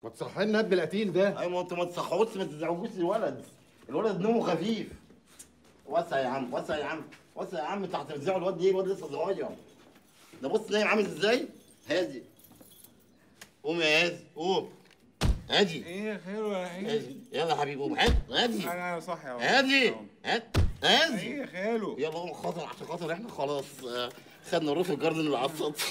ما تصحي لنا ابن القتيل ده ايوه ما انتوا ما تصحوش ما تزعجوش الولد الولد نومه خفيف وسع يا عم وسع يا عم وسع يا عم انت هترزعوا الواد ايه الواد لسه صغير ده بص نايم عامل ازاي هادي قوم يا هادي قوم هادي ايه خير ولا ايه؟ هادي يلا يا حبيبي قوم هادي هادي انا صاحي اهو هادي هاد هادي ايه يا خالو؟ يلا قوم خاطر عشان خاطر احنا خلاص آه، خدنا روف الجاردن اللي على السطح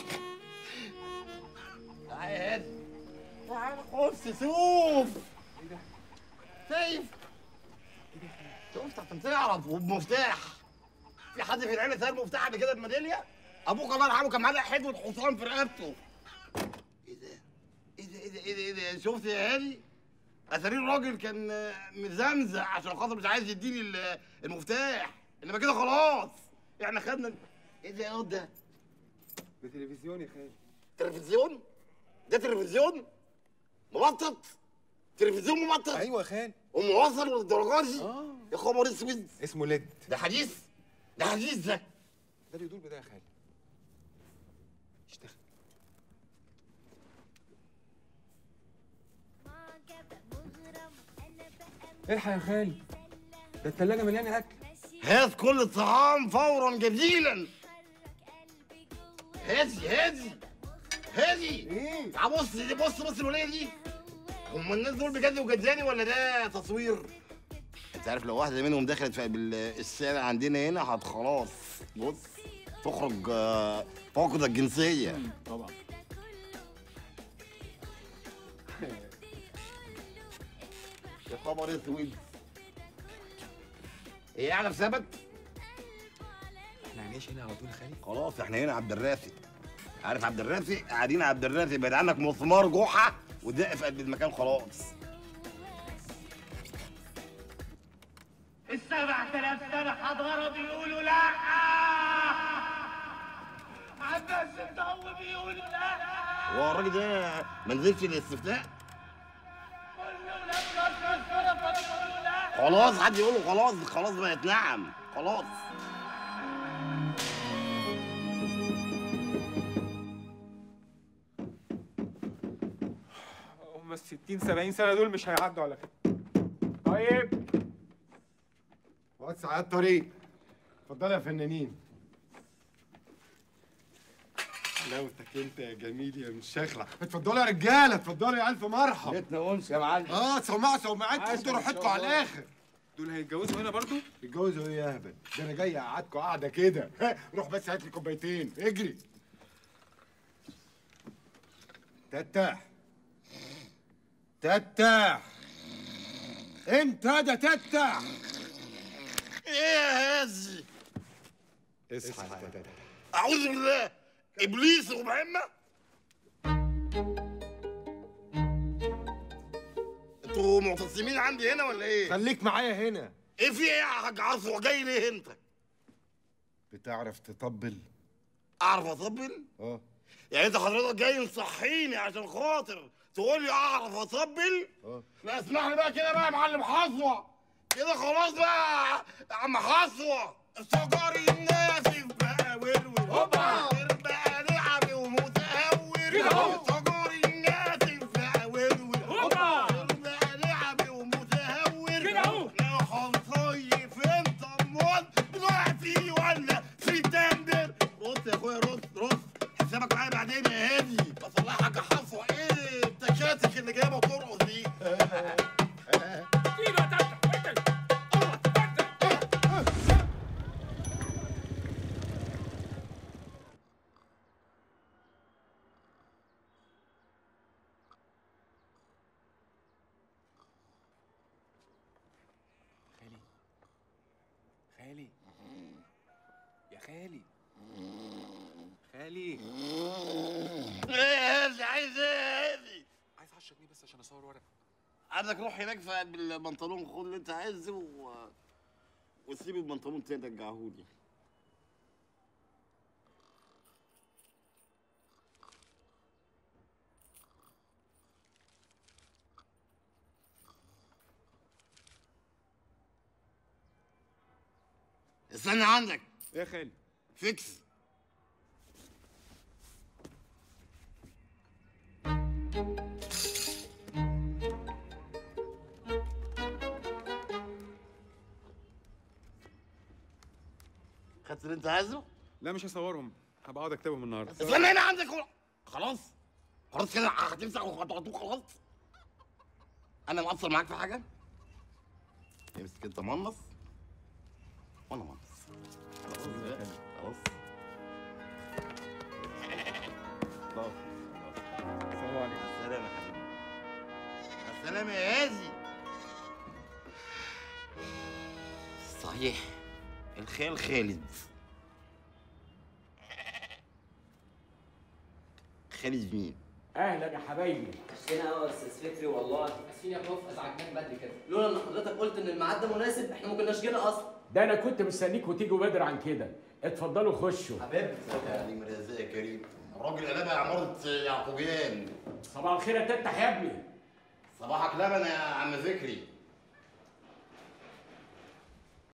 تعالى يا هادي تعالى خش شوف شايف شفت عشان تعرف وبمفتاح في حد في العيله سال مفتاح قبل كده بميداليه ابوك الله يرحمه كان معاه حدوه حصان في رقبته ايه ده ايه ده ايه ده ايه ده, إيه ده؟ شفت يا هادي اتاري الراجل كان آه، مزمزق عشان خاطر مش عايز يديني ال- المفتاح انما كده خلاص احنا خدنا ايه ده يا واد ده ده تلفزيون يا خالو تلفزيون ده تلفزيون مبطط تلفزيون مبطط ايوه يا خالو وموصل للدرجات دي اه يا خبر اسود اسمه ليد ده حديث ده حديث ده ده اللي يدور بده يا خالو اشتغل الحق يا خالو ده التلاجة مليانة أكل هات كل الطعام فورا جزيلا هادي هادي هادي ايه؟ تعال بص دي بص بص الوليه دي هم الناس دول بجد وجداني ولا ده تصوير؟ انت عارف لو واحده منهم دخلت في السنه عندنا هنا هت خلاص بص تخرج آه، فاقدة الجنسية طبعا يا خبر اسود ايه قاعدة في سبت؟ احنا هنعيش هنا على طول يا خالي خلاص احنا هنا عبد الرافق عارف عبد الرافق قاعدين عبد الرافق بعد عنك مسمار جحا ودق في قلب المكان خلاص السبع تلاف سنة حضارة بيقولوا لا عباس الضو بيقولوا لا هو الراجل ده ما نزلش الاستفتاء كل ولاد مصر الشرفة بيقولوا لا خلاص حد يقول له خلاص خلاص بقت نعم خلاص هم ال 60 70 سنة دول مش هيعدوا على كده طيب وسع الطريق اتفضلوا يا فنانين حلاوتك انت يا جميل يا مشخلع اتفضلوا يا رجاله اتفضلوا يا الف مرحب بيتنا انس يا معلم اه سمعوا سمعتكم عاش انتوا ما شاء راحتكم على الله. الاخر دول هيتجوزوا هنا برضو اتجوزوا ايه يا هبل ده انا جاي اقعدكم قاعده كده ها، روح بس هات لي كوبايتين اجري تتح تتح انت ده تتح ايه يا هازي اصحى يا تتح اعوذ بالله ابليس ومهمة انتوا معتصمين عندي هنا ولا ايه؟ خليك معايا هنا ايه في ايه يا حاج عصر جاي ليه انت؟ بتعرف تطبل اعرف اطبل؟ اه يعني انت حضرتك جاي تصحيني عشان خاطر تقول لي اعرف اطبل؟ اه لا اسمح لي بقى كده بقى يا معلم حصوة كده خلاص بقى يا عم حصوة الشجر الناسف بقى ورور هوبا. بقى لعبي ومتهور كده اهو. الشجر الناسف بقى ورور هوبا. بقى لعبي ومتهور كده اهو. لو هنصيف انت امال بتقع فيه ولا في تندر رص يا اخويا رص رص حسابك معايا بعدين يا هادي بصلحك يا حصوة ايه التكاتك اللي جايبه ترقص دي ايده يا تفتح خالي خالي يا خالي خالي ايه يا هادي عايز ايه يا هادي عايز 10 جنيه بس عشان اصور ورق عندك روح هناك في قلب البنطلون خد اللي انت عايزه و... وسيب البنطلون تاني رجعهولي استنى عندك ايه يا خالي فيكس خدت اللي انت عايزه لا مش هصورهم هبقى اقعد اكتبهم النهارده استنى هنا عندك هو. خلاص خلاص كده هتمسح وهتقعدوا خلاص انا مقصر معاك في حاجه امسك انت منص وانا منص خلاص بقى. خلاص خلاص السلام عليكم السلام يا حبيبي السلام يا هازي صحيح الخال خالد خالد مين؟ اهلا يا حبايبي عشان قوي يا استاذ فكري والله اسفين يا بروف ازعجناك بدري كده لولا ان حضرتك قلت ان الميعاد ده مناسب احنا ما كناش جينا اصلا ده انا كنت مستنيكوا تيجوا بدري عن كده اتفضلوا خشوا حبيبي يا نجم الرزاق يا كريم الراجل قلبها عمارة يعقوبيان صباح الخير يا تفتح يا ابني صباحك لبن يا عم فكري